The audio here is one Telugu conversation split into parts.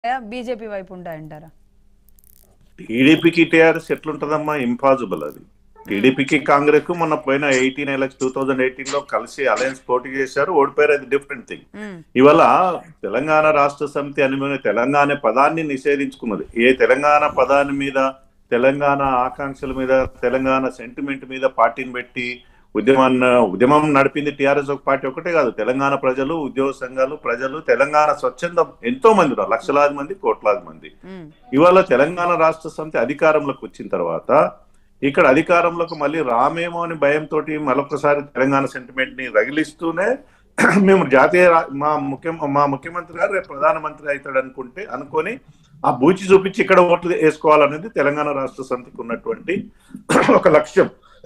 బీజేపీ వైపు ఉంటాయంటారా టీడీపీకి టీఆర్ఎస్ ఎట్లుంటదమ్మా ఇంపాసిబుల్ అది టీడీపీకి కాంగ్రెస్ కు మొన్న పోయిన eighteen election two thousand eighteen లో కలిసి అలయన్స్ పోటీ చేశారు ఓడిపోయారు అది డిఫరెంట్ థింగ్ మ్మ్. ఇవాళ తెలంగాణ రాష్ట్ర సమితి అని తెలంగాణ పదాన్ని నిషేధించుకున్నది ఏ తెలంగాణ పదాన్ని మీద తెలంగాణ ఆకాంక్షల మీద తెలంగాణ సెంటిమెంట్ మీద పార్టీని పెట్టి ఉద్యమాన్ని ఉద్యమం నడిపింది టిఆర్ఎస్ ఒక పార్టీ ఒకటే కాదు తెలంగాణ ప్రజలు ఉద్యోగ సంఘాలు ప్రజలు తెలంగాణ స్వచ్ఛందం ఎంతో మంది ఉన్నారు లక్షలాది మంది కోట్లాది మంది మ్మ్. ఇవాళ తెలంగాణ రాష్ట్ర సమితి అధికారంలోకి వచ్చిన తర్వాత ఇక్కడ అధికారంలోకి మళ్ళీ రామేమో అని భయంతో మరొకసారి తెలంగాణ సెంటిమెంట్ ని రగిలిస్తూనే మేము జాతీయ రా- మా ముఖ్య మా ముఖ్యమంత్రి గారు రేపు ప్రధానమంత్రి అవుతాడు అనుకుంటే అనుకొని ఆ బూచి చూపించి ఇక్కడ ఓట్లు వేసుకోవాలనేది తెలంగాణ రాష్ట్ర సమితికి ఉన్నటువంటి ఒక లక్ష్యం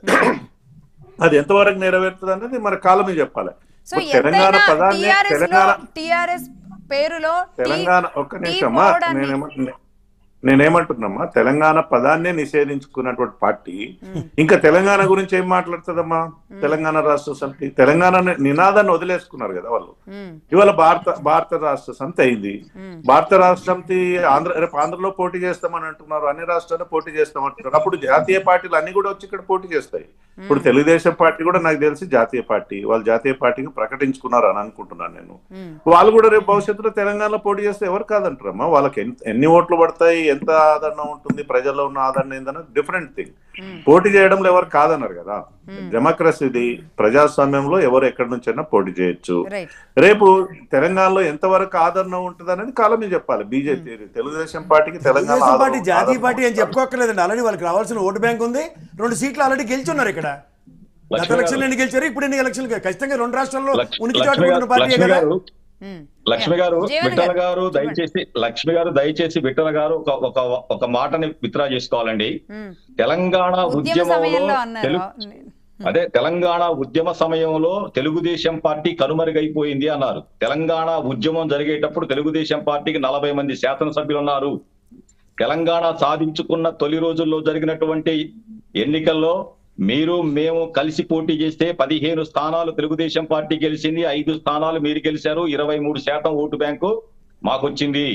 అది ఎంతవరకు నెరవేరుతుంది అనేది మన కాలమే చెప్పాలి సో ఇప్పుడు తెలంగాణ ఎంతైనా పదాన్ని టిఆర్ఎస్ లో తెలంగాణ టీఆర్ఎస్ పేరులో టీ- తెలంగాణ ఒక్క టీ నిమిషమ్మా పోవడాన్ని- నేనేమంటున్నా నేనేమంటున్నామ్మా తెలంగాణ పదాన్నే నిషేధించుకున్నటువంటి పార్టీ ఇంకా తెలంగాణ గురించి ఏం మాట్లాడుతుందమ్మా తెలంగాణ రాష్ట్ర సమితి తెలంగాణ నినాదాన్ని వదిలేసుకున్నారు కదా వాళ్ళు మ్మ్. ఇవాళ భారత భారత రాష్ట్ర సమితి అయింది మ్మ్. భారత రాష్ట్ర సమితి ఆంధ్ర రేపు ఆంధ్రలో పోటీ చేస్తామని అంటున్నారు అన్ని రాష్ట్రాల్లో పోటీ చేస్తామంటున్నారు అప్పుడు జాతీయ పార్టీలు అన్ని కూడా వచ్చి ఇక్కడ పోటీ చేస్తాయి ఇప్పుడు తెలుగుదేశం పార్టీ కూడా నాకు తెలిసి జాతీయ పార్టీ వాళ్ళు జాతీయ పార్టీకి ప్రకటించుకున్నారు అని అనుకుంటున్నాను నేను మ్మ్. వాళ్ళు కూడా రేపు భవిష్యత్తులో తెలంగాణలో పోటీ చేస్తే ఎవరు కాదంటారమ్మా వాళ్ళకి ఎన్- ఎన్ని ఓట్లు పడతాయి ఎంత ఆదరణ ఉంటుంది ప్రజల్లో ఉన్న ఆదరణ ఏందన్నది డిఫరెంట్ థింగ్ మ్మ్. పోటీ చేయడంలో ఎవరు కాదన్నారు కదా డెమోక్రసీది ప్రజాస్వామ్యంలో ఎవరు ఎక్కడి నుంచైనా పోటీ చేయొచ్చు రైట్ రేపు తెలంగాణలో ఎంతవరకు ఆదరణ ఉంటుంది అనేది కాలమే చెప్పాలి బీజేపీ తెలుగుదేశం పార్టీకి తెలంగాణ తెలుగుదేశం పార్టీ ఆదరణ- జాతీయ ఆదరణ పార్టీ అని చెప్పుకోక్కర్లేదండి ఆల్రెడీ వాళ్ళకి రావాల్సిన ఓటు బ్యాంక్ ఉంది రెండు సీట్లు ఆల్రెడీ గెలుచున్నారు ఇక్కడ గత లక్ష్మి ఎలక్షన్ గారు. ఎన్ని గెలిచారు ఇప్పుడు ఎన్ని ఎలక్షన్ ఖచ్చితంగా రెండు రాష్ట్రాల్లో లక్ష్- ఉనికి లక్ష్మి చాటుకుంటున్న గారు పార్టీ లక్ష్మి కదా గారు మ్మ్. లక్ష్మి గారు జీవన్ విఠల గారు, గారు చెప్పండి. దయచేసి లక్ష్మి గారు దయచేసి విఠల గారు ఒక ఒక ఒక మాటని విత్డ్రా చేసుకోవాలండి మ్మ్. తెలంగాణ ఉద్యమ ఉద్యమంలో సమయంలో అన్నారు తెలుగు అదే తెలంగాణ ఉద్యమ సమయంలో తెలుగుదేశం పార్టీ కనుమరుగైపోయింది అన్నారు తెలంగాణ ఉద్యమం జరిగేటప్పుడు తెలుగుదేశం పార్టీకి నలభై మంది శాసనసభ్యులు ఉన్నారు తెలంగాణ సాధించుకున్న తొలి రోజుల్లో జరిగినటువంటి ఎన్నికల్లో మీరు మేము కలిసి పోటీ చేస్తే పదిహేను స్థానాలు తెలుగుదేశం పార్టీ గెలిచింది ఐదు స్థానాలు మీరు గెలిచారు ఇరవై మూడు శాతం ఓటు బ్యాంకు మాకొచ్చింది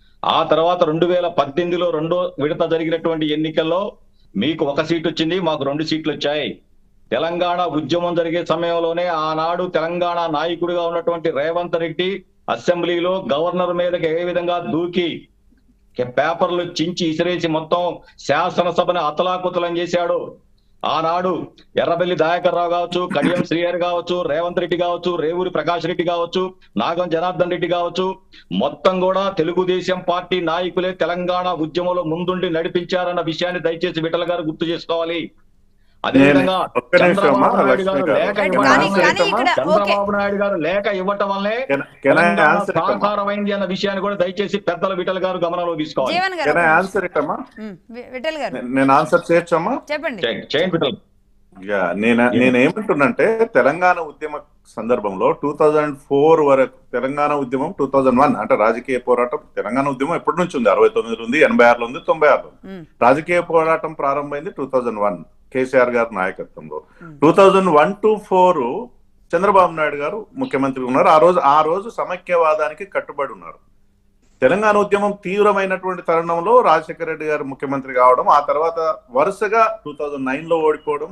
ఆ తర్వాత రెండు వేల పద్దెనిమిదిలో రెండో విడత జరిగినటువంటి ఎన్నికల్లో మీకు ఒక సీట్ వచ్చింది మాకు రెండు సీట్లు వచ్చాయి తెలంగాణ ఉద్యమం జరిగే సమయంలోనే ఆనాడు తెలంగాణ నాయకుడిగా ఉన్నటువంటి రేవంత్ రెడ్డి అసెంబ్లీలో గవర్నర్ మీదకి ఏ విధంగా దూకి కే- పేపర్లు చించి ఇసిరేసి మొత్తం శాసనసభని అతలాకుతలం చేశాడు ఆనాడు ఎర్రబెల్లి దయాకర్ రావు కావచ్చు కడియం శ్రీహరి కావచ్చు రేవంత్ రెడ్డి కావచ్చు రేవూరి ప్రకాష్ రెడ్డి కావచ్చు నాగం జనార్దన్ రెడ్డి కావచ్చు మొత్తం కూడా తెలుగుదేశం పార్టీ నాయకులే తెలంగాణ ఉద్యమంలో ముందుండి నడిపించారన్న విషయాన్ని దయచేసి విఠల గారు గుర్తు చేసుకోవాలి అదేవిధంగా ఒక్క నిమిషం అమ్మా, చంద్రబాబు నాయుడు గారు లక్ష్మి గారు. లేఖ కానీ- ఇవ్వడం కానీ వల్లే- ఇక్కడ చంద్రబాబు నాయుడు గారు లేఖ ఇవ్వటం వల్లే Can- can I Telangana answer it, అమ్మా? సాకారమైంది అన్న విషయాన్ని కూడా దయచేసి పెద్దల విఠల్ గారు గమనంలో తీసుకోవాలి జీవన్ గారు కెన్ ఐ ఆన్సర్ ఇట్ అమ్మా మ్మ్. వి- విఠల్ గారు నే- నేను ఆన్సర్ చేయొచ్చమ్మా చెప్పండి చేయండి- చేయండి విఠల్ యా, నేను నేను ఏమంటున్నంటే తెలంగాణ ఉద్యమ సందర్భంలో టూ థౌజండ్ ఫోర్ వరకు తెలంగాణ ఉద్యమం టూ థౌజండ్ వన్ అంటే రాజకీయ పోరాటం తెలంగాణ ఉద్యమం ఎప్పటి నుంచి ఉంది అరవై తొమ్మిది ఉంది ఎనభై ఆరులో ఉంది తొంభై ఆరులో ఉంది. మ్మ్. రాజకీయ పోరాటం ప్రారంభమైంది టూ థౌజండ్ వన్ కేసీఆర్ గారి నాయకత్వంలో two thousand one to four Chandrababu Naidu గారు ముఖ్యమంత్రి ఉన్నారు ఆ రోజు ఆ రోజు సమైక్యవాదానికి కట్టుబడి ఉన్నారు తెలంగాణ ఉద్యమం తీవ్రమైనటువంటి తరుణంలో రాజశేఖర రెడ్డి గారు ముఖ్యమంత్రి కావడం ఆ తర్వాత వరుసగా టూ థౌజండ్ నైన్ లో ఓడిపోవడం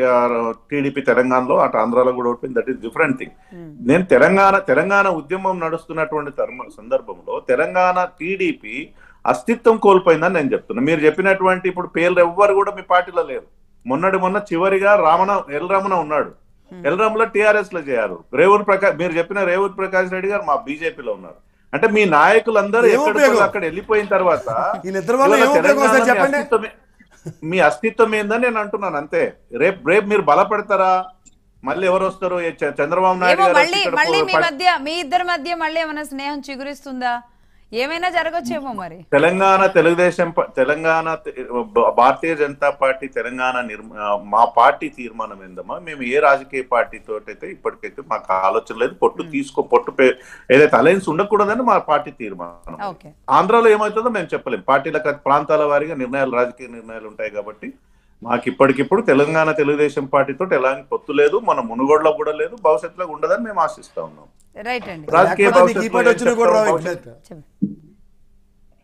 టీడీపీ తెలంగాణలో అటు ఆంధ్రాలో కూడా ఓడిపోయింది that is different thing hmm. నేను తెలంగాణ తెలంగాణ ఉద్యమం నడుస్తున్నటువంటి తరుణ సందర్భంలో తెలంగాణ టీడీపీ అస్తిత్వం కోల్పోయిందని నేను చెప్తున్నా మీరు చెప్పినటువంటి ఇప్పుడు పేర్లు ఎవ్వరు కూడా మీ పార్టీలో లేరు మొన్నటి మొన్న చివరిగా రామణ ఎల్ రమణ ఉన్నాడు ఎల్ రమణ టిఆర్ఎస్ లో చేయారు రేవూరు ప్రకాష్ మీరు చెప్పిన రేవూరు ప్రకాష్ రెడ్డి గారు మా బీజేపీలో ఉన్నారు అంటే మీ నాయకులందరూ ఏం ఎక్కడికి ఉపయోగం? అక్కడ వెళ్ళిపోయిన తర్వాత వీళ్ళిద్దరి వల్ల ఇవాళ ఏం ఉపయోగం తెలంగాణ వస్తుంది మీ చెప్పండి అస్తిత్వమే- మీ అస్తిత్వం ఏందని నేను అంటున్నాను అంతే రేపు రేపు మీరు బలపడతారా మళ్ళీ ఎవరు వస్తారు ఏ చ- చంద్రబాబు నాయుడు ఏమో గారు మళ్ళీ వచ్చి ఇక్కడ మళ్ళీ మీ ప- మధ్య మీ ఇద్దరి మధ్య మళ్ళీ ఏమైనా స్నేహం చిగురిస్తుందా ఏమైనా జరగచ్చేమో మరి తెలంగాణ తెలుగుదేశం ప- తెలంగాణ తె- భ- భారతీయ జనతా పార్టీ తెలంగాణ నిర్మ ఆ, మా పార్టీ తీర్మానం ఏందమ్మా మేము ఏ రాజకీయ పార్టీ తోటైతే ఇప్పటికైతే మాకు ఆలోచన లేదు పొట్టు తీసుకో పొట్టు పే- ఏదైతే అలయన్స్ ఉండకూడదని మా పార్టీ తీర్మానం ఓకే ఆంధ్రాలో ఏమవుతుందో మేము చెప్పలేం పార్టీల ప్రాంతాల వారీగా నిర్ణయాలు రాజకీయ నిర్ణయాలు ఉంటాయి కాబట్టి మాకు ఇప్పటికిప్పుడు తెలంగాణ తెలుగుదేశం పార్టీతో ఎలాంటి పొత్తు లేదు మన మునుగోడులో కూడా లేదు భవిష్యత్తులో ఉండదని మేము ఆశిస్తా ఉన్నాం రైట్ అండి రాజకీయ లేకపోతే నీకు ఈ భవిష్యత్తులో పార్టీ ఏం వచ్చినా కూడా చెప్తారో రావు భవిష్యత్తు- ఇట్లా. చెప్పండి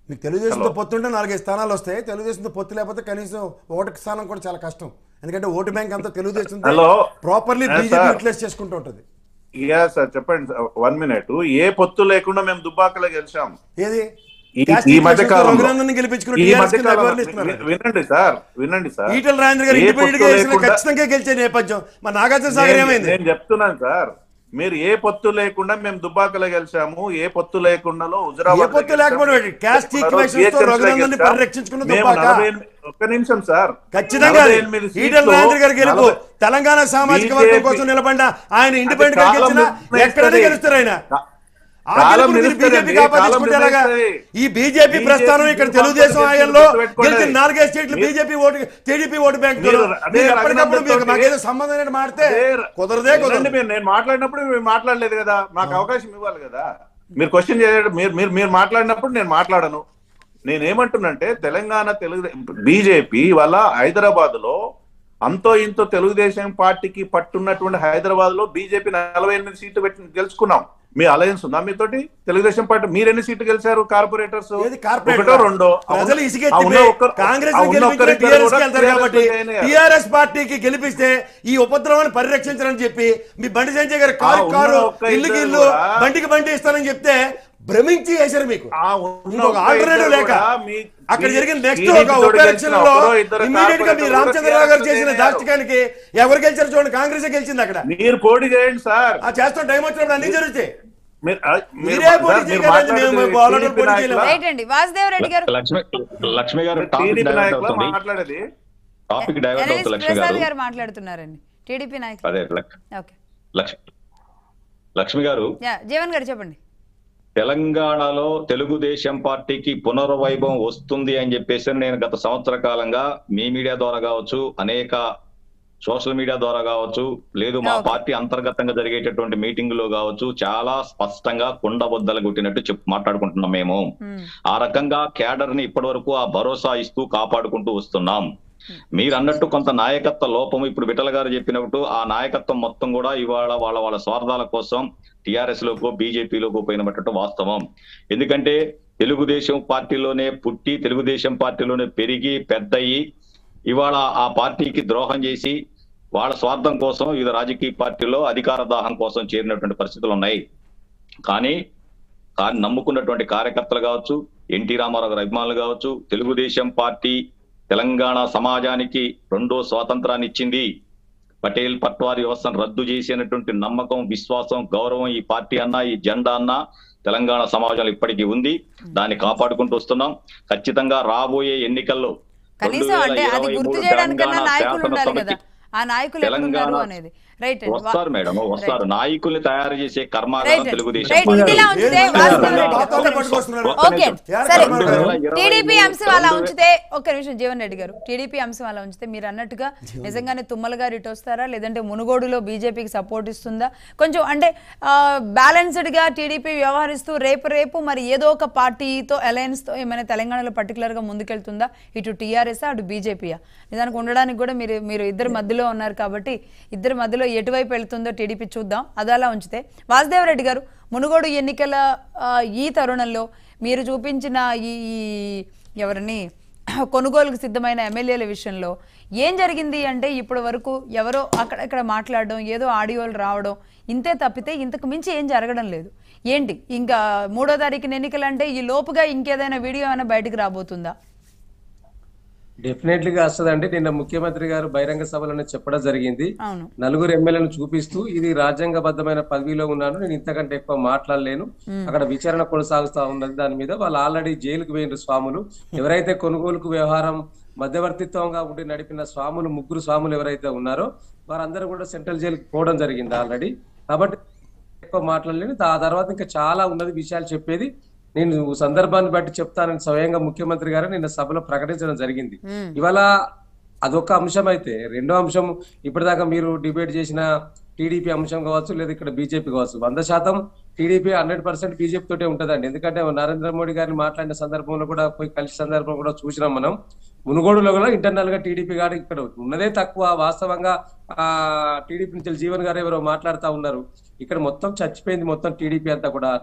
మీకు తెలుగుదేశంతో Hello. పొత్తు ఉంటే నాలుగైదు స్థానాలు వస్తాయి తెలుగుదేశంతో పొత్తు లేకపోతే కనీసం ఓటు స్థానం కూడా చాలా కష్టం ఎందుకంటే ఓటు బ్యాంక్ అంతా Telugu Desam Hello. Properly Yes, BJP sir. Utilise చేసుకుంటూ ఉంటుంది యా సార్ చెప్పండి వన్ మినిట్ ఏ పొత్తు లేకుండా మేము దుబ్బాకలో గెలిచాం ఏది ఈ- Caste ఈ మధ్య equations తో కాలంలో రఘునందన్ గెలిపించుకుని ఈ TRS మధ్య కింద కాలంలో ఎవరిని ఇస్తున్నారు? వి- వినండి సార్ వినండి సార్ ఈటల రాజేంద్ర గారు ఏ ఇండిపెండెంట్ గా పొత్తు గెలిచిన లేకుండా- ఖచ్చితంగా గెలిచే నేపథ్యం మరి నాగార్జున సాగర్ నేను- ఏమైంది నేను చెప్తున్నాను సార్ మీరు ఏ పొత్తు లేకుండా మేము దుబ్బాకలో గెలిచాము ఏ పొత్తు లేకుండా హుజరాబాద్ ఏ పొత్తు లేకపోవడం ఏంటి? Caste equations తో రఘునందన్ని పరిరక్షించుకున్న దుబ్బాక. ఒక్క నిమిషం సార్ ఖచ్చితంగా నలభై అది. ఎనిమిది ఈటల సీట్లు, రాజేంద్ర గారు గెలుపు నలభై- తెలంగాణ సామాజిక వర్గం BJP కోసం నిలబడిన ఆయన ఇండిపెండెంట్ గా కాలం గెలిచిన నిర్ణయిస్తది. ఎక్కడైనా గెలుస్తారు ఆయన కా- ఆ కాలం గెలుపుని మీరు నిర్ణయిస్తది బీజేపీ అండి. కాపాడించుకుంటే కాలం ఎలాగా? నిర్ణయిస్తది. ఈ బీజేపీ BJP ప్రస్థానం ఇక్కడ మీరు తెలుగుదేశం కాంగ్రెస్ ఆయంలో గుర్తుపెట్టుకోండి. గెలిచిన నాలుగైదు సీట్లు మీరు- BJP vote TDP vote bank మీరు అదే ఎప్పటికప్పుడు మీకు రఘునందన్ మాకేదో తోటి- సంబంధం ఏంటి మాడితే అదే- కుదరదే వినండి కుదరదు మీరు నేను మాట్లాడినప్పుడు మీరు మాట్లాడలేదు కదా నాకు అవకాశం ఇవ్వాలి కదా మీరు క్వశ్చన్ చేయడం మీరు మీరు మీరు మాట్లాడినప్పుడు నేను మాట్లాడను నేను ఏమంటున్నంటే తెలంగాణ తెలుగు బీజేపీ ఇవాళ హైదరాబాద్ లో అంతో ఇంతో తెలుగుదేశం పార్టీకి పట్టున్నటువంటి హైదరాబాద్ లో బీజేపీ నలభై ఎనిమిది సీట్లు పెట్టి గెలుచుకున్నాం మీ అలయన్స్ ఉందా మీతోటి తెలుగుదేశం పార్టీ మీరు ఎన్ని సీట్లు గెలిచారు కార్పొరేటర్స్ ఏది కార్పొరేట్ ఒకటో రెండో ప్రజలు ఆ ఇసుకెత్తి ఉన్న ఒక్క- కాంగ్రెస్ ఆ ఉన్న గెలిపించిన ఒక్కరిద్దరు టీఆర్ఎస్ కూడా వెళ్తారు TRS కాబట్టి జాయిన్ అయ్యారు. టీఆర్ఎస్ పార్టీకి గెలిపిస్తే ఈ ఉపద్రవాన్ని పరిరక్షించరని చెప్పి మీ బండి సంజయ్ గారు కారు ఆ ఉన్న కారు ఒక్క ఇల్లుకి ఇద్దరు ఇల్లు కూడా- బండికి బండి ఇస్తానని చెప్తే భ్రమించి వేశారు మీకు ఆ ఉన్న ఇంకొక ఒక్క ఆల్టర్నేటివ్ ఇద్దరు లేక కూడా మీ- అక్కడ మీ- జరిగిన నెక్స్ట్ మీ ఒక ఇంటితోటి ఉప ఎలక్షన్ గెలిచిన లో ఒకరో ఇద్దరు ఇమీడియట్ గా మీ కార్పొరేటర్లు రామచంద్రరావు గారు TRS చేసిన జాయిన్ దాష్టికానికి ఎవరు గెలిచారు చూడండి కాంగ్రెస్ గెలిచింది అక్కడ మీరు పోటీ చేయండి సార్ ఆ చేస్తాం టైం వచ్చినప్పుడు అన్ని జరుగుతాయి మీరు ఆ, మీరు మీరే పోటీ సార్, మీరు చేయగలండి, మాట్లాడేది మేము బాలర్లు టీడీపీ పోటీ చేయలేము. నాయకులా? రైట్ అండి వాసుదేవ్ రెడ్డి గారు లక్ష్మి లక్ష్మి గారు టాపిక్ టీడీపీ డైవర్ట్ నాయకులా అవుతుంది మాట్లాడేది టాపిక్ డైవర్ట్ ఎనలిస్ట్ అవుతుంది లక్ష్మి ప్రసాద్ గారు గారు మాట్లాడుతున్నారండి టీడీపీ నాయకులు అదే లక్- ఓకే లక్ష్మి లక్ష్మి గారు యా జీవన్ గారు చెప్పండి తెలంగాణలో తెలుగుదేశం పార్టీకి పునర్వైభవం వస్తుంది అని చెప్పేసి నేను గత సంవత్సర కాలంగా మీ మీడియా ద్వారా కావచ్చు అనేక సోషల్ మీడియా ద్వారా కావచ్చు లేదు మా Okay. పార్టీ అంతర్గతంగా జరిగేటటువంటి మీటింగ్ లో కావచ్చు చాలా స్పష్టంగా కుండబద్దలు కొట్టినట్టు చెప్పు మాట్లాడుకుంటున్నాం మేము మ్మ్. ఆ రకంగా క్యాడర్ ని ఇప్పటి వరకు ఆ భరోసా ఇస్తూ కాపాడుకుంటూ వస్తున్నాం మీరు అన్నట్టు కొంత నాయకత్వ లోపం ఇప్పుడు విఠల గారు చెప్పినట్టు ఆ నాయకత్వం మొత్తం కూడా ఇవాళ వాళ్ళ వాళ్ళ స్వార్థాల కోసం టిఆర్ఎస్ లోకో బీజేపీలోకి పోయినట్టు వాస్తవం ఎందుకంటే తెలుగుదేశం పార్టీలోనే పుట్టి తెలుగుదేశం పార్టీలోనే పెరిగి పెద్దయి ఇవాళ ఆ పార్టీకి ద్రోహం చేసి వాళ్ళ స్వార్థం కోసం వివిధ రాజకీయ పార్టీలో అధికార దాహం కోసం చేరినటువంటి పరిస్థితులు ఉన్నాయి కానీ కానీ నమ్ముకున్నటువంటి కార్యకర్తలు కావచ్చు ఎన్టీ రామారావు గారి అభిమానులు కావచ్చు తెలుగుదేశం పార్టీ తెలంగాణ సమాజానికి రెండో స్వాతంత్రాన్ని ఇచ్చింది పటేల్ పట్వారి వ్యవస్థను రద్దు చేసినటువంటి నమ్మకం విశ్వాసం గౌరవం ఈ పార్టీ అన్నా ఈ జెండా అన్నా తెలంగాణ సమాజంలో ఇప్పటికీ ఉంది దాన్ని కాపాడుకుంటూ వస్తున్నాం ఖచ్చితంగా రాబోయే ఎన్నికల్లో కనీసం అంటే అది 2023 గుర్తు చేయడానికన్నా తెలంగాణ నాయకులు ఉండాలి కదా శాసనసభకి ఆ నాయకులు ఎక్కడున్నారు తెలంగాణ అనేది రైట్ అండి వా- వస్తారు మేడం వస్తారు నాయకుల్ని తయారు చేసే కర్మాగారం రైట్ అండి. Telugu Desam right party. ఇదిలా ఉంచితే లేదు, వాస్తవం లేదు, రెడ్డి. పాత ఒక్క వాళ్ళే నిమిషం. పట్టుకొస్తున్నారు. ఓకే యార్ సరే కర్మాగారం. రెండు వేల ఇరవై టీడీపీ మూడు, అంశం అలా రెండు ఉంచితే ఒక్క నిమిషం జీవన్ రెడ్డి గారు టీడీపీ అంశం అలా ఉంచితే మీరు అన్నట్టుగా నిజంగానే తుమ్మల గారు ఇటు వస్తారా లేదంటే మునుగోడులో బీజేపీకి సపోర్ట్ ఇస్తుందా కొంచెం అంటే బ్యాలెన్స్డ్ గా టీడీపీ వ్యవహరిస్తూ రేపు రేపు మరి ఏదో ఒక పార్టీతో అలయన్స్ తో ఏమైనా తెలంగాణలో పర్టికులర్ గా ముందుకెళ్తుందా ఇటు టీఆర్ఎస్ అటు బీజేపీయా నిజానికి ఉండడానికి కూడా మీరు మీరు ఇద్దరు మధ్యలో ఉన్నారు కాబట్టి ఇద్దరి మధ్యలో ఎటువైపు వెళ్తుందో టీడీపీ చూద్దాం అది అలా ఉంచితే వాసుదేవ్ రెడ్డి గారు మునుగోడు ఎన్నికల ఆ, ఈ తరుణంలో మీరు చూపించిన ఈ ఈ ఎవరిని కొనుగోలుకు సిద్ధమైన ఎమ్మెల్యేల విషయంలో ఏం జరిగింది అంటే ఇప్పటి వరకు ఎవరో అక్కడక్కడ మాట్లాడడం ఏదో ఆడియోలు రావడం ఇంతే తప్పితే ఇంతకు మించి ఏం జరగడం లేదు ఏంటి ఇంకా మూడో తారీఖున ఎన్నికలు అంటే ఈ లోపుగా ఇంకేదైనా వీడియో ఏమైనా బయటకు రాబోతుందా డెఫినెట్లీగా వస్తుందండి నిన్న ముఖ్యమంత్రి గారు బహిరంగ సభలోనే చెప్పడం జరిగింది అవును నలుగురు ఎమ్మెల్యేలను చూపిస్తూ ఇది రాజ్యాంగబద్ధమైన పదవిలో ఉన్నాను నేను ఇంతకంటే ఎక్కువ మాట్లాడలేను అక్కడ విచారణ కొనసాగుతా ఉన్నది దాని మీద వాళ్ళు ఆల్రెడీ జైలుకు పోయిన స్వాములు ఎవరైతే కొనుగోలుకు వ్యవహారం మధ్యవర్తిత్వంగా ఉండి నడిపిన స్వాములు ముగ్గురు స్వాములు ఎవరైతే ఉన్నారో వారందరూ కూడా సెంట్రల్ జైలుకి పోవడం జరిగింది ఆల్రెడీ కాబట్టి ఎక్కువ మాట్లాడలేను ఆ తర్వాత ఇంకా చాలా ఉన్నది విషయాలు చెప్పేది నేను సందర్భాన్ని బట్టి చెప్తానని స్వయంగా ముఖ్యమంత్రి గారు నిన్న సభలో ప్రకటించడం జరిగింది ఇవాళ అదొక అంశం అయితే రెండో అంశం ఇప్పటిదాకా మీరు డిబేట్ చేసిన టీడీపీ అంశం కావచ్చు లేదా ఇక్కడ బీజేపీ కావచ్చు వంద శాతం టీడీపీ హండ్రెడ్ పర్సెంట్ బీజేపీ తోటే ఉంటదండి ఎందుకంటే నరేంద్ర మోడీ గారిని మాట్లాడిన సందర్భంలో కూడా పోయి కలిసి సందర్భం కూడా చూసినాం మనం మునుగోడులో కూడా ఇంటర్నల్ గా టీడీపీ గారు ఇక్కడ ఉన్నదే తక్కువ వాస్తవంగా ఆ టీడీపీ నుంచి జీవన్ గారు ఎవరో మాట్లాడుతా ఉన్నారు ఇక్కడ మొత్తం చచ్చిపోయింది మొత్తం టీడీపీ అంతా కూడా న-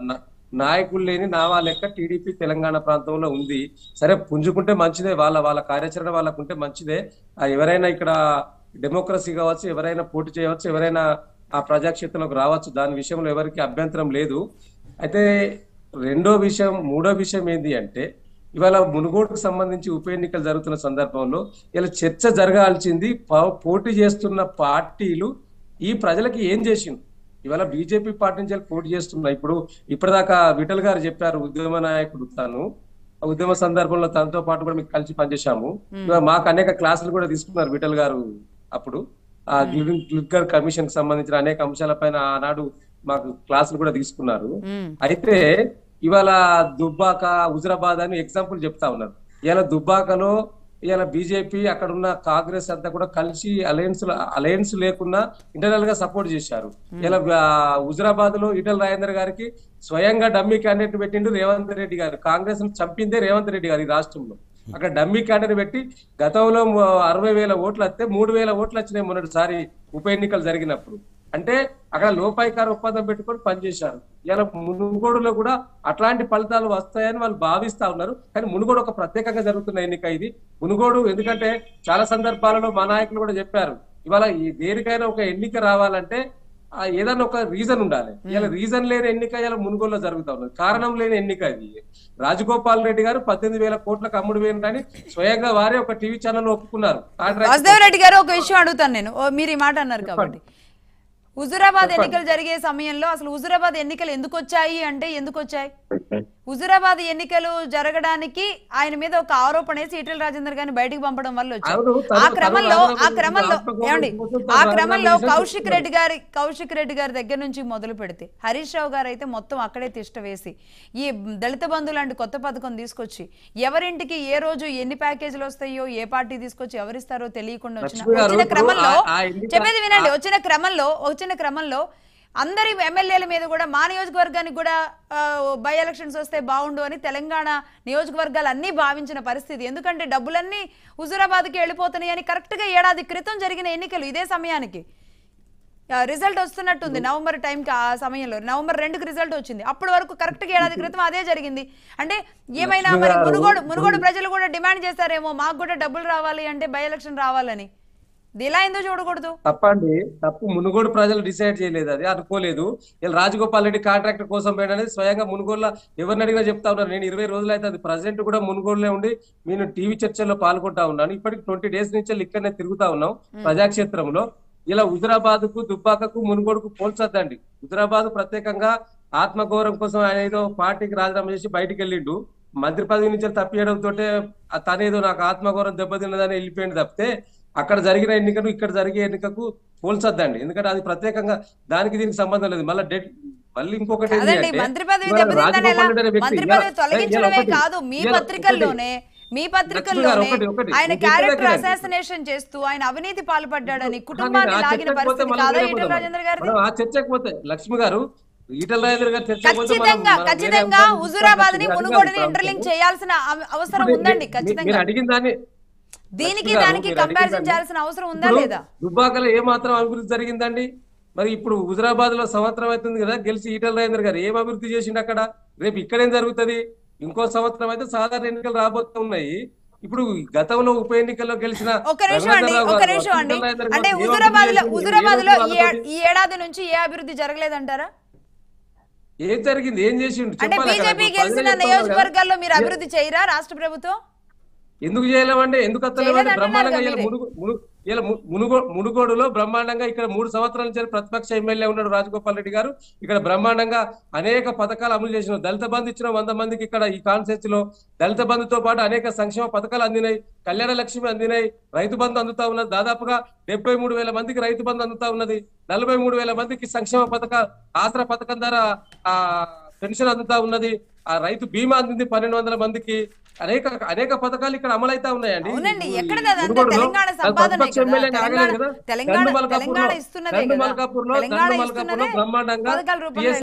నాయకులు లేని నావా లెక్క టీడీపీ తెలంగాణ ప్రాంతంలో ఉంది సరే పుంజుకుంటే మంచిదే వాళ్ళ వాళ్ళ కార్యాచరణ వాళ్ళకుంటే మంచిదే ఆ ఎవరైనా ఇక్కడ డెమోక్రసీ కావచ్చు ఎవరైనా పోటీ చేయవచ్చు ఎవరైనా ఆ ప్రజాక్షేత్రంలోకి రావచ్చు దాని విషయంలో ఎవరికి అభ్యంతరం లేదు అయితే రెండో విషయం మూడో విషయం ఏంటి అంటే ఇవాళ మునుగోడుకు సంబంధించి ఉప ఎన్నికలు జరుగుతున్న సందర్భంలో ఇలా చర్చ జరగాల్సింది ప- పోటీ చేస్తున్న పార్టీలు ఈ ప్రజలకి ఏం చేసింది ఇవాళ బీజేపీ పార్టీ నుంచి వెళ్ళి పోటీ చేస్తున్నా ఇప్పుడు ఇప్పటిదాకా విఠల్ గారు చెప్పారు ఉద్యమ నాయకుడు తాను ఆ ఉద్యమ సందర్భంలో తనతో పాటు కూడా మీకు కలిసి పనిచేశాము ఇవాళ మాకు అనేక క్లాసులు కూడా తీసుకున్నారు విఠల్ గారు అప్పుడు ఆ గ్లిక్కర్ కమిషన్ కి సంబంధించిన అనేక అంశాలపైన ఆనాడు మాకు క్లాసులు కూడా తీసుకున్నారు మ్మ్. అయితే ఇవాళ దుబ్బాక హుజరాబాద్ అని ఎగ్జాంపుల్ చెప్తా ఉన్నారు ఇలా దుబ్బాకలో ఇలా బీజేపీ అక్కడ ఉన్న కాంగ్రెస్ అంతా కూడా కలిసి అలయన్స్ అలయన్స్ లేకుండా ఇంటర్నల్ గా సపోర్ట్ చేశారు ఇలా హుజరాబాద్ లో ఈటల రాజేందర్ గారికి స్వయంగా డమ్మీ క్యాండిడేట్ పెట్టిండు రేవంత్ రెడ్డి గారు కాంగ్రెస్ ను చంపిందే రేవంత్ రెడ్డి గారు ఈ రాష్ట్రంలో అక్కడ డమ్మీ క్యాండిడేట్ పెట్టి గతంలో మ- అరవై వేల ఓట్లు వస్తే మూడు వేల ఓట్లు వచ్చినాయి మొన్నటిసారి ఉప ఎన్నికలు జరిగినప్పుడు అంటే అక్కడ లోపాయికార ఒప్పందం పెట్టుకొని పనిచేశారు ఇలా మునుగోడులో కూడా అట్లాంటి ఫలితాలు వస్తాయని వాళ్ళు భావిస్తా ఉన్నారు కానీ మునుగోడు ఒక ప్రత్యేకంగా జరుగుతున్న ఎన్నిక ఇది మునుగోడు ఎందుకంటే చాలా సందర్భాలలో మా నాయకులు కూడా చెప్పారు ఇవాళ ఈ దేనికైనా ఒక ఎన్నిక రావాలంటే ఆ ఏదైనా ఒక రీజన్ ఉండాలి ఇలా రీజన్ లేని ఎన్నిక ఇలా మునుగోలులో జరుగుతా ఉన్నది కారణం లేని ఎన్నిక ఇది రాజగోపాల్ రెడ్డి గారు పద్దెనిమిది వేల కోట్లకు అమ్ముడు వేయండి స్వయంగా వారే ఒక టీవీ ఛానల్ ఒప్పుకున్నారు కాంట్రాక్ట్ వాసుదేవ్ రెడ్డి గారు ఒక విషయం అడుగుతాను నేను ఓ, మీరు ఈ మాట అన్నారు కాబట్టి హుజురాబాద్ ఎన్నికలు జరిగే సమయంలో అసలు హుజురాబాద్ ఎన్నికలు ఎందుకు వచ్చాయి అంటే ఎందుకు వచ్చాయి హుజురాబాద్ ఎన్నికలు జరగడానికి ఆయన మీద ఒక ఆరోపణ వేసి ఈటెల రాజేందర్ గారిని బయటికి పంపడం వల్ల వచ్చాయి అవును, తను- ఆ క్రమంలో తను ఆ క్రమంలో ఆత్మగౌరవం ఏమండి కోసం ఆ తను క్రమంలో రాజీనామా కౌశిక్ చేశారు. రెడ్డి గారి కౌశిక్ రెడ్డి గారి దగ్గర నుంచి మొదలు పెడితే హరీష్ రావు గారు అయితే మొత్తం అక్కడే తిష్ట వేసి ఈ దళిత బంధు లాంటి కొత్త పథకం తీసుకొచ్చి ఎవరింటికి ఏ రోజు ఎన్ని ప్యాకేజీలు వస్తాయో ఏ పార్టీ తీసుకొచ్చి ఎవరిస్తారో తెలియకుండా వచ్చిన లక్ష్మి గారు, వచ్చిన ఇప్పుడు క్రమంలో ఆ- ఆ ఎన్నిక- చెప్పేది వినండి ఆ- వచ్చిన క్రమంలో వచ్చిన క్రమంలో అందరి ఎమ్మెల్యేల మీద కూడా మా నియోజకవర్గానికి కూడా బై ఎలక్షన్స్ వస్తే బాగుండు అని తెలంగాణ నియోజకవర్గాలు అన్నీ భావించిన పరిస్థితి ఎందుకంటే డబ్బులన్నీ హుజురాబాద్కి వెళ్ళిపోతున్నాయి అని కరెక్ట్గా ఏడాది క్రితం జరిగిన ఎన్నికలు ఇదే సమయానికి రిజల్ట్ వస్తున్నట్టుంది నవంబర్ టైంకి ఆ సమయంలో నవంబర్ రెండుకి రిజల్ట్ వచ్చింది అప్పటి వరకు కరెక్ట్గా ఏడాది క్రితం అదే జరిగింది అంటే ఏమైనా మరి గారు, మునుగోడు మునుగోడు ప్రజలు కూడా డిమాండ్ చేస్తారేమో మాకు కూడా డబ్బులు రావాలి అంటే బై ఎలక్షన్ రావాలని ఇది ఇలా ఎందుకు చూడకూడదు తప్పండి తప్పు మునుగోడు ప్రజలు డిసైడ్ చేయలేదు అది అనుకోలేదు ఇలా రాజగోపాల్ రెడ్డి కాంట్రాక్టర్ కోసం పోయినది స్వయంగా మునుగోడులో ఎవరిని అడిగినా చెప్తా ఉన్నారు నేను ఇరవై రోజులు అయితే అది ప్రజెంట్ కూడా మునుగోడులో ఉండి నేను టీవీ చర్చల్లో పాల్గొంటా ఉన్నాను ఇప్పటికి ట్వంటీ డేస్ నుంచి ఇక్కడనే తిరుగుతా ఉన్నాం ప్రజాక్షేత్రంలో ఇలా హుజరాబాద్ కు దుబ్బాకకు మునుగోడుకు పోల్చొద్దండి హుజరాబాద్ ప్రత్యేకంగా ఆత్మగౌరవం కోసం ఆయన ఏదో పార్టీకి రాజీనామా చేసి బయటికి వెళ్ళిండు మంత్రి పదవి నుంచి తప్పియడం తోటే ఆ తనేదో నాకు ఆత్మగౌరవం దెబ్బతిన్నదని వెళ్ళిపోయింది తప్పితే అక్కడ జరిగిన ఎన్నికను ఇక్కడ జరిగే ఎన్నికకు పోల్చొద్దండి ఎందుకంటే అది ప్రత్యేకంగా దానికి దీనికి సంబంధం లేదు మళ్ళీ డెట్ మళ్ళీ ఇంకొకటి ఏంటి కాదండి అంటే, మంత్రి పదవి ఇవాళ దెబ్బతిందని ఎలా రాజగోపాల్ రెడ్డి అనే వ్యక్తి మంత్రి ఇవాళ- పదవి తొలగించడమే ఇవాళ కాదు మీ ఇవాళ పత్రికల్లోనే మీ పత్రికల్లోనే ఒకటి, ఒకటి. ఆయన నేను క్యారెక్టర్ చెప్పేది వినండి. అసాసినేషన్ చేస్తూ ఆయన అవినీతి పాల్పడ్డాడని కానీ కుటుంబాన్ని ఆ లాగిన చర్చకు పోతే పరిస్థితి మనం కాదా వేరే ఈటల పోదాం. రాజేంద్ర గారిది మనం ఆ చర్చకు పోతే లక్ష్మి గారు ఈటల రాజేంద్ర గారు చర్చకు పోతే మనం- ఖచ్చితంగా మనం వేరే ఖచ్చితంగా అంశాలు హుజురాబాద్ ని తీసుకుంటాం. మునుగోడుని ఇప్పుడు ఇంటర్లింక్ అంశాలు. చేయాల్సిన అవ- అవసరం ఇప్పుడు ఉందండి మీ- ఖచ్చితంగా మీరు అడిగిన దాన్ని దీనికి లక్ష్మి గారు, దానికి మీరు అడిగిన కంపారిజన్ దాన్ని- చేయాల్సిన అవసరం ఉందా ఇప్పుడు లేదా దుబ్బాకలో ఏ మాత్రం అభివృద్ధి జరిగిందండి మరి ఇప్పుడు హుజరాబాద్ లో సంవత్సరం అవుతుంది కదా గెలిచి ఈటల రాజేంద్ర గారు ఏం అభివృద్ధి చేసిండు అక్కడ రేపు ఇక్కడేం జరుగుతది ఇంకో సంవత్సరం అయితే సాధారణ ఎన్నికలు రాబోతున్నాయి ఇప్పుడు గతంలో ఉప ఎన్నికల్లో గెలిచిన ఒక నిమిషం అండి రఘునందనరావు ఒక గారు, నిమిషం అండి ఈటల రాజేంద్ర గారు అంటే ఏం హుజురాబాద్ లో అభివృద్ధి హుజురాబాద్ లో చేసిండు? ఈ ఏం ఏ- ఈ ఏడాది నుంచి ఏ అభివృద్ధి జరగలేదంటారా ఏం జరిగింది ఏం చేసిండు అంటే చెప్పాలి అక్కడ. బీజేపీ ఇప్పుడు గెలిచిన ప్రజలే చెప్తా ఉన్నారు కదా. నియోజకవర్గాల్లో మీరు అభివృద్ధి చేయరా రాష్ట్ర ప్రభుత్వం ఎందుకు చేయలేమండి ఎందుకు వస్తలేమండి చేయలేదంటున్నారు బ్రహ్మాండంగా కదా ఇలా మీరే. మునుగు మును- ఇలా ము- మునుగో మునుగోడులో బ్రహ్మాండంగా ఇక్కడ మూడు సంవత్సరాల నుంచి ప్రతిపక్ష ఎమ్మెల్యే ఉన్నాడు రాజగోపాల్ రెడ్డి గారు ఇక్కడ బ్రహ్మాండంగా అనేక పథకాలు అమలు చేసిన దళిత బంధు ఇచ్చిన వంద మందికి ఇక్కడ ఈ కాన్సెన్స్ లో దళిత బంధుతో పాటు అనేక సంక్షేమ పథకాలు అందినాయి కళ్యాణ లక్ష్మి అందినాయి రైతు బంధు అందుతా ఉన్నది దాదాపుగా డెబ్బై మూడు వేల మందికి రైతు బంధు అందుతా ఉన్నది నలభై మూడు వేల మందికి సంక్షేమ పథక ఆసరా పథకం ద్వారా ఆ పెన్షన్ అందుతా ఉన్నది ఆ రైతు బీమా అందింది పన్నెండు వందల మందికి అనేక అనేక పథకాలు ఇక్కడ అమలైతా ఉన్నాయండి అవునండి ఈ- ఎక్కడ ఈ అదంతా మునుగోడులో తెలంగాణ అది సంపాదనే ప్రతిపక్ష కదా. ఎమ్మెల్యేగా ఆగలేదు తెలంగాణ- కదా. తెలంగాణ- దండు మల్కాపూర్లో- తెలంగాణ ఇస్తున్నదే దండు కదా. మల్కాపూర్లో తెలంగాణ దండు మల్కాపూర్లో ఇస్తున్నదే బ్రహ్మాండంగా పథకాల రూపంలో TSC